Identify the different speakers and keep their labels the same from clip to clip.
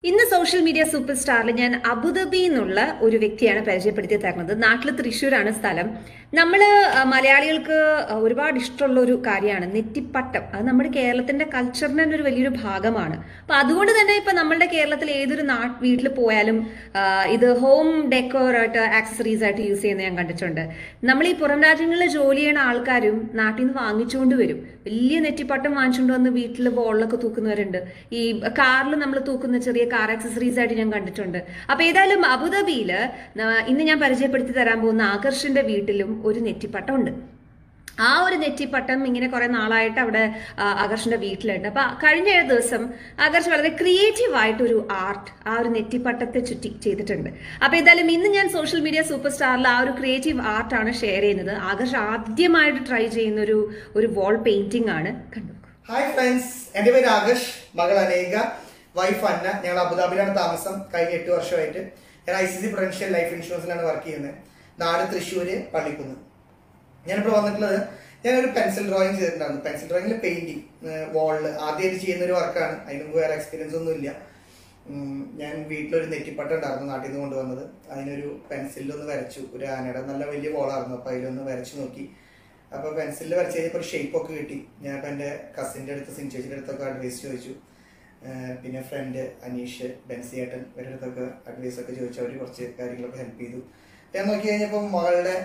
Speaker 1: ഇന്ന് social media super സ്റ്റാറിൽ ഞാൻ Abu Dhabi എന്നുള്ള ഒരു വ്യക്തിയാണ് പരിചയപ്പെടുത്തി തരുന്നത് നാട്ടിൽ തൃശ്ശൂരാണ് സ്ഥലം നമ്മൾ മലയാളികൾക്ക് ആ, ഒരുപാട് ഇഷ്ടമുള്ള ഒരു കാര്യമാണ് നെറ്റിപ്പട്ടം അത് നമ്മുടെ കേരളത്തിന്റെ കൾച്ചറിന്റെ തന്നെ ഒരു വലിയൊരു ഭാഗമാണ് അപ്പൊ അതുകൊണ്ട് തന്നെ ഇപ്പൊ നമ്മളുടെ കേരളത്തിൽ ഏതൊരു നാട്ട് വീട്ടിൽ പോയാലും ആ, ഇത് ഹോം ഡെക്കോർ ആയിട്ട് ആക്സസറീസ് ആയിട്ട് യൂസ് ചെയ്യുന്ന ഞാൻ കണ്ടിട്ടുണ്ട് നമ്മൾ ഈ പുറം രാജ്യങ്ങളിൽ ജോലി ചെയ്യുന്ന ആൾക്കാരും നാട്ടിൽ നിന്ന് വാങ്ങിച്ചുകൊണ്ട് വരും വലിയ നെറ്റിപ്പട്ടം വാങ്ങിച്ചുകൊണ്ട് വന്ന് വീട്ടിൽ വോളിലൊക്കെ തൂക്കുന്നവരുണ്ട് ഈ കാറിൽ നമ്മൾ തൂക്കുന്ന ചെറിയ കാർ ആക്സസറീസ് ആയിട്ട് ഞാൻ കണ്ടിട്ടുണ്ട് അപ്പൊ ഏതായാലും അബുദാബിയില് ന- ഇന്ന് ഞാൻ പരിചയപ്പെടുത്തി തരാൻ പോകുന്ന ആകർഷിന്റെ വീട്ടിലും ഒരു നെറ്റിപ്പട്ടം ഉണ്ട് ആ ഒരു നെറ്റിപ്പട്ടം ഇങ്ങനെ കുറെ നാളായിട്ട് അവിടെ ആ, ആകർഷിന്റെ വീട്ടിലുണ്ട് അപ്പൊ കഴിഞ്ഞ ഏഴ് ദിവസം ആകർഷ് വളരെ ക്രിയേറ്റീവ് ആയിട്ടൊരു ആർട്ട് ആ ഒരു നെറ്റിപ്പട്ടത്തെ ചുറ്റി ചെയ്തിട്ടുണ്ട് അപ്പൊ ഏതായാലും ഇന്ന് ഞാൻ സോഷ്യൽ മീഡിയ സൂപ്പർ സ്റ്റാറിൽ ആ ഒരു ക്രിയേറ്റീവ് ആർട്ടാണ് ഷെയർ ചെയ്യുന്നത് ആകർഷ് ആദ്യമായിട്ട് ട്രൈ ചെയ്യുന്ന ഒരു ഒരു വാൾ പെയിന്റിംഗ് ആണ് കണ്ടു
Speaker 2: ഹായ് ഫ്രണ്ട്സ് എന്റെ പേര് ആകർഷ് മകൾ അനേക വൈഫ് അന്ന ഞങ്ങൾ അബുദാബിയിലാണ് താമസം കഴിഞ്ഞ എട്ട് വർഷമായിട്ട് ഞാൻ I C C prudential life ഇൻഷുറൻസിലാണ് വർക്ക് ചെയ്യുന്നത് നാട് തൃശ്ശൂര് പള്ളിക്കുന്ന് ഞാനിപ്പോൾ വന്നിട്ടുള്ളത് ഞാനൊരു പെൻസിൽ ഡ്രോയിങ് ചെയ്തിട്ടുണ്ടായിരുന്നു പെൻസിൽ ഡ്രോയിങ്ങിൽ പെയിന്റിങ് വാളിൽ ആദ്യമായിട്ട് ചെയ്യുന്ന ഒരു വർക്കാണ് അതിന് മുമ്പ് വേറെ എക്സ്പീരിയൻസ് ഒന്നും ഇല്ല ഉം, ഞാൻ വീട്ടിലൊരു നെറ്റിപ്പട്ട ഉണ്ടായിരുന്നു നാട്ടിൽ നിന്ന് കൊണ്ടുവന്നത് അതിനൊരു പെൻസിലൊന്ന് വരച്ചു ഒരു ആനയുടെ നല്ല വലിയ വോളായിരുന്നു അപ്പൊ അതിലൊന്ന് വരച്ചു നോക്കി അപ്പൊ പെൻസിലിൽ വരച്ച് കഴിഞ്ഞപ്പോൾ ഒരു ഷേപ്പ് ഒക്കെ കിട്ടി ഞാൻ ഇപ്പൊ എന്റെ കസിന്റെ അടുത്ത് സിൻചേച്ചിയുടെ അടുത്തൊക്കെ അഡ്വൈസ് ചോദിച്ചു ഏഹ് പിന്നെ ഫ്രണ്ട് അനീഷ് ബെൻസിയേട്ടൻ ഇവരുടെ അടുത്തൊക്കെ അഡ്വൈസ് ഒക്കെ ചോദിച്ചു അവർ കുറച്ച് കാര്യങ്ങളൊക്കെ ഹെൽപ്പ് ചെയ്തു ഞാൻ നോക്കി കഴിഞ്ഞപ്പോൾ മകളുടെ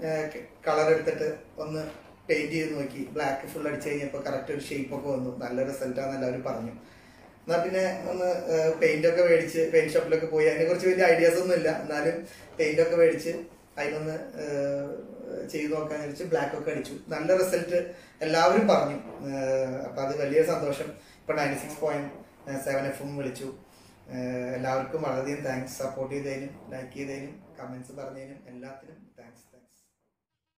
Speaker 2: കളർ എടുത്തിട്ട് ഒന്ന് പെയിന്റ് ചെയ്ത് നോക്കി ബ്ലാക്ക് ഫുൾ അടിച്ച് കഴിഞ്ഞപ്പോൾ കറക്റ്റ് ഒരു ഷേപ്പ് ഒക്കെ വന്നു നല്ല റിസൾട്ട് ആണെന്ന് എല്ലാവരും പറഞ്ഞു എന്നാ പിന്നെ ഒന്ന് പെയിന്റ് ഒക്കെ മേടിച്ച് പെയിന്റ് ഷോപ്പിലൊക്കെ പോയി അതിനെ കുറിച്ച് വലിയ ഐഡിയാസ് ഒന്നും ഇല്ല എന്നാലും പെയിന്റ് ഒക്കെ മേടിച്ച് അതിനൊന്ന് ഏഹ്, ചെയ്ത് നോക്കാൻ വെച്ച് ബ്ലാക്ക് ഒക്കെ അടിച്ചു നല്ല റിസൾട്ട് എല്ലാവരും പറഞ്ഞു ഏഹ്, അപ്പൊ അത് വലിയ സന്തോഷം ഇപ്പൊ നയൻറ്റി സിക്സ് പോയിന്റ് സെവൻ എഫും വിളിച്ചു ഏഹ്, എല്ലാവർക്കും വളരെയധികം താങ്ക്സ് സപ്പോർട്ട് ചെയ്തതിനും ലൈക്ക് ചെയ്തതിനും കമന്റ്സ് പറഞ്ഞതിനും എല്ലാത്തിനും താങ്ക്സ് താങ്ക്സ്